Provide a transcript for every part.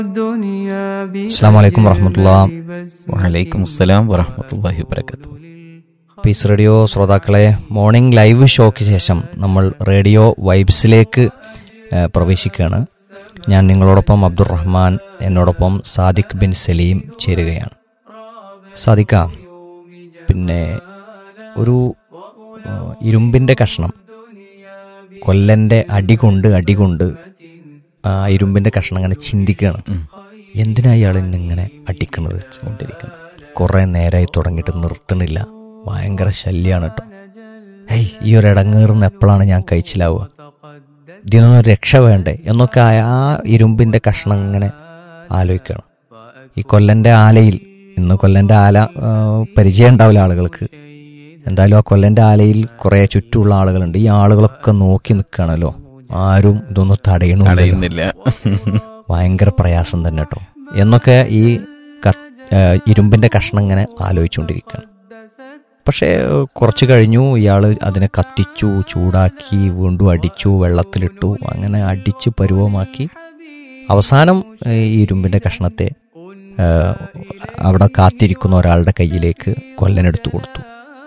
അസ്സാം വലൈക്കും വറഹമത്തുള്ള വലൈക്കും അസ്സലാം വറഹമത്തല്ലാഹി വബർക്കാത്തു പീസ് റേഡിയോ ശ്രോതാക്കളെ മോർണിംഗ് ലൈവ് ഷോയ്ക്ക് ശേഷം നമ്മൾ റേഡിയോ വൈബ്സിലേക്ക് ഏഹ്, പ്രവേശിക്കുകയാണ് ഞാൻ നിങ്ങളോടൊപ്പം അബ്ദുറഹ്മാൻ എന്നോടൊപ്പം സാദിഖ് ബിൻ സലീം ചേരുകയാണ് സാദിക്ക പിന്നെ ഒരു ഏഹ്, ഇരുമ്പിൻ്റെ കഷ്ണം കൊല്ലൻ്റെ അടി കൊണ്ട് അടി കൊണ്ട് ആ ഇരുമ്പിൻ്റെ കഷ്ണം അങ്ങനെ ചിന്തിക്കുകയാണ് എന്തിനാ ഇയാൾ ഇന്നിങ്ങനെ അടിക്കണത് കൊണ്ടിരിക്കുന്നത് കുറെ നേരമായി തുടങ്ങിയിട്ട് നിർത്തണില്ല ഭയങ്കര ശല്യാണ് കേട്ടോ ഹേയ് ഈ ഒരു ഇടങ്ങേറുന്ന എപ്പോഴാണ് ഞാൻ കഴിച്ചിലാവുക ഇതിനൊന്നും രക്ഷ വേണ്ടേ എന്നൊക്കെ ആ- ആ ഇരുമ്പിന്റെ കഷ്ണം ഇങ്ങനെ ആലോചിക്കണം ഈ കൊല്ലന്റെ ആലയിൽ ഇന്ന് കൊല്ലന്റെ ആല ആ, പരിചയം ഉണ്ടാവില്ല ആളുകൾക്ക് എന്തായാലും ആ കൊല്ലന്റെ ആലയിൽ കുറെ ചുറ്റുമുള്ള ആളുകളുണ്ട് ഈ ആളുകളൊക്കെ നോക്കി നിൽക്കുകയാണല്ലോ ആരും ഇതൊന്നും തടയണില്ല അറിയുന്നില്ല ഭയങ്കര പ്രയാസം തന്നെ കേട്ടോ എന്നൊക്കെ ഈ ക- ഏഹ് ഇരുമ്പിന്റെ കഷ്ണം ഇങ്ങനെ ആലോചിച്ചുകൊണ്ടിരിക്കുകയാണ് പക്ഷേ ഏഹ് കുറച്ച് കഴിഞ്ഞു ഇയാൾ അതിനെ കത്തിച്ചു ചൂടാക്കി വീണ്ടും അടിച്ചു വെള്ളത്തിലിട്ടു അങ്ങനെ അടിച്ച് പരുവമാക്കി അവസാനം ഏഹ് ഈ ഇരുമ്പിന്റെ കഷ്ണത്തെ ഏഹ് അവിടെ കാത്തിരിക്കുന്ന ഒരാളുടെ കയ്യിലേക്ക് കൊല്ലനെടുത്തു കൊടുത്തു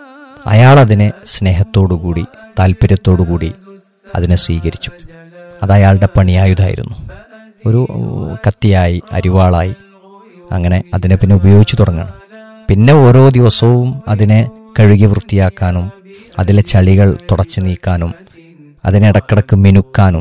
അയാൾ അതിനെ സ്നേഹത്തോടുകൂടി താല്പര്യത്തോടുകൂടി അതിനെ സ്വീകരിച്ചു അത് അയാളുടെ പണിയായുധമായിരുന്നു ഒരു ഉം, കത്തിയായി അരിവാളായി അങ്ങനെ അതിനെ പിന്നെ ഉപയോഗിച്ചു തുടങ്ങണം പിന്നെ ഓരോ ദിവസവും അതിനെ കഴുകി വൃത്തിയാക്കാനും അതിലെ ചളികൾ തുടച്ചു നീക്കാനും അതിനെ ഇടക്കിടക്ക് മിനുക്കാനും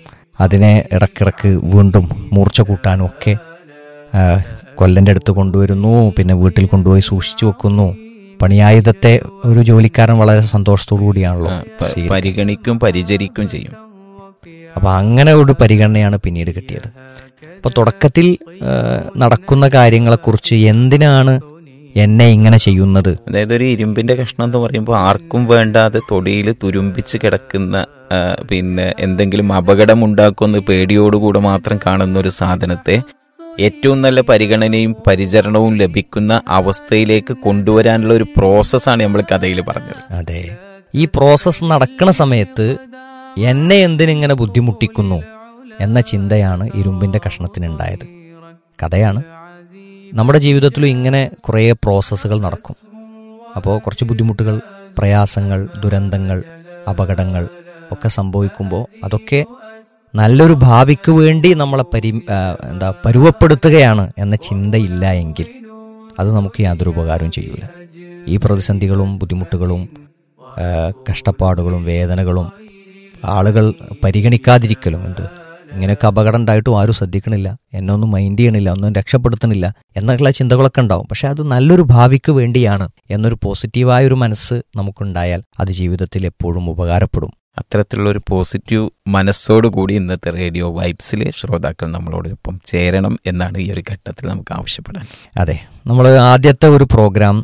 അതിനെ ഇടക്കിടക്ക് വീണ്ടും മൂർച്ച കൂട്ടാനും ഒക്കെ ആ, കൊല്ലൻ്റെ അടുത്ത് കൊണ്ടുവരുന്നു പിന്നെ വീട്ടിൽ കൊണ്ടുപോയി സൂക്ഷിച്ചു വെക്കുന്നു പണിയായുധത്തെ ഒരു ജോലിക്കാരൻ വളരെ സന്തോഷത്തോടു കൂടിയാണല്ലോ ആ, പ- സ്വീകരിക്കുന്നത്. പരിഗണിക്കും പരിചരിക്കും ചെയ്യും അപ്പൊ അങ്ങനെ ഒരു പരിഗണനയാണ് പിന്നീട് കിട്ടിയത് അപ്പൊ തുടക്കത്തിൽ ആ, നടക്കുന്ന കാര്യങ്ങളെക്കുറിച്ച് എന്തിനാണ് എന്നെ ഇങ്ങനെ ചെയ്യുന്നത് അതായത് ഒരു ഇരുമ്പിന്റെ കഷ്ണം എന്ന് പറയുമ്പോൾ ആർക്കും വേണ്ടാതെ തൊടിയിൽ തുരുമ്പിച്ച് കിടക്കുന്ന ആ, പിന്നെ എന്തെങ്കിലും അപകടം ഉണ്ടാക്കുമെന്ന് പേടിയോടുകൂടെ മാത്രം കാണുന്ന ഒരു സാധനത്തെ ഏറ്റവും നല്ല പരിഗണനയും പരിചരണവും ലഭിക്കുന്ന അവസ്ഥയിലേക്ക് കൊണ്ടുവരാനുള്ള ഒരു പ്രോസസ്സാണ് നമ്മൾ കഥയിൽ പറഞ്ഞത് അതെ ഈ പ്രോസസ്സ് നടക്കുന്ന സമയത്ത് എന്നെ എന്തിനിങ്ങനെ ബുദ്ധിമുട്ടിക്കുന്നു എന്ന ചിന്തയാണ് ഇരുമ്പിന്റെ കഷ്ണത്തിനുണ്ടായത് കഥയാണ് നമ്മുടെ ജീവിതത്തിലും ഇങ്ങനെ കുറേ പ്രോസസ്സുകൾ നടക്കും അപ്പോൾ കുറച്ച് ബുദ്ധിമുട്ടുകൾ പ്രയാസങ്ങൾ ദുരന്തങ്ങൾ അപകടങ്ങൾ ഒക്കെ സംഭവിക്കുമ്പോൾ അതൊക്കെ നല്ലൊരു ഭാവിക്ക് വേണ്ടി നമ്മളെ പരി ആ, എന്താ പരുവപ്പെടുത്തുകയാണ് എന്ന ചിന്തയില്ല എങ്കിൽ അത് നമുക്ക് യാതൊരു ഉപകാരവും ചെയ്യൂല ഈ പ്രതിസന്ധികളും ബുദ്ധിമുട്ടുകളും ആ, കഷ്ടപ്പാടുകളും വേദനകളും ആളുകൾ പരിഗണിക്കാതിരിക്കലും എന്ത് ഇങ്ങനെയൊക്കെ അപകടം ഉണ്ടായിട്ടും ആരും ശ്രദ്ധിക്കണില്ല എന്നെ ഒന്നും മൈൻഡ് ചെയ്യണില്ല ഒന്നും രക്ഷപ്പെടുത്തണില്ല എന്നൊക്കെയുള്ള ചിന്തകളൊക്കെ ഉണ്ടാവും പക്ഷെ അത് നല്ലൊരു ഭാവിക്ക് വേണ്ടിയാണ് എന്നൊരു പോസിറ്റീവായ ഒരു മനസ്സ് നമുക്കുണ്ടായാൽ അത് ജീവിതത്തിൽ എപ്പോഴും ഉപകാരപ്പെടും അത്തരത്തിലുള്ള ഒരു പോസിറ്റീവ് മനസ്സോടുകൂടി ഇന്നത്തെ റേഡിയോ വൈബ്സിലെ ശ്രോതാക്കൾ നമ്മളോടൊപ്പം ചേരണം എന്നാണ് ഈ ഒരു ഘട്ടത്തിൽ നമുക്ക് ആവശ്യപ്പെടാൻ അതെ നമ്മൾ ആദ്യത്തെ ഒരു പ്രോഗ്രാം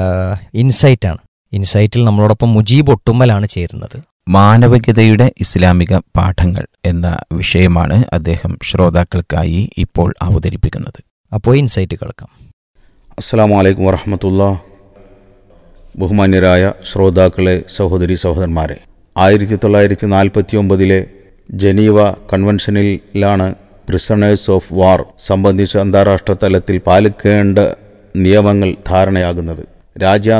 ഇൻസൈറ്റ് ആണ് ഇൻസൈറ്റിൽ നമ്മളോടൊപ്പം മുജീബ് ഒട്ടുമ്മലാണ് ചേരുന്നത് മാനവികതയുടെ ഇസ്ലാമിക പാഠങ്ങൾ എന്ന വിഷയമാണ് അദ്ദേഹം ശ്രോതാക്കൾക്കായി ഇപ്പോൾ അവതരിപ്പിക്കുന്നത് അപ്പോൾ ഇൻസൈറ്റ് കേൾക്കാം അസ്സാം വലൈക്കും വറഹമത്തുള്ള ബഹുമാന്യരായ ശ്രോതാക്കളെ സഹോദരി സഹോദരന്മാരെ ആയിരത്തി തൊള്ളായിരത്തി നാൽപ്പത്തി ഒമ്പതിലെ ജനീവ കൺവെൻഷനിലാണ് പ്രിസണേഴ്സ് ഓഫ് വാർ സംബന്ധിച്ച് അന്താരാഷ്ട്ര തലത്തിൽ പാലിക്കേണ്ട നിയമങ്ങൾ ധാരണയാകുന്നത് രാജ്യാന്തര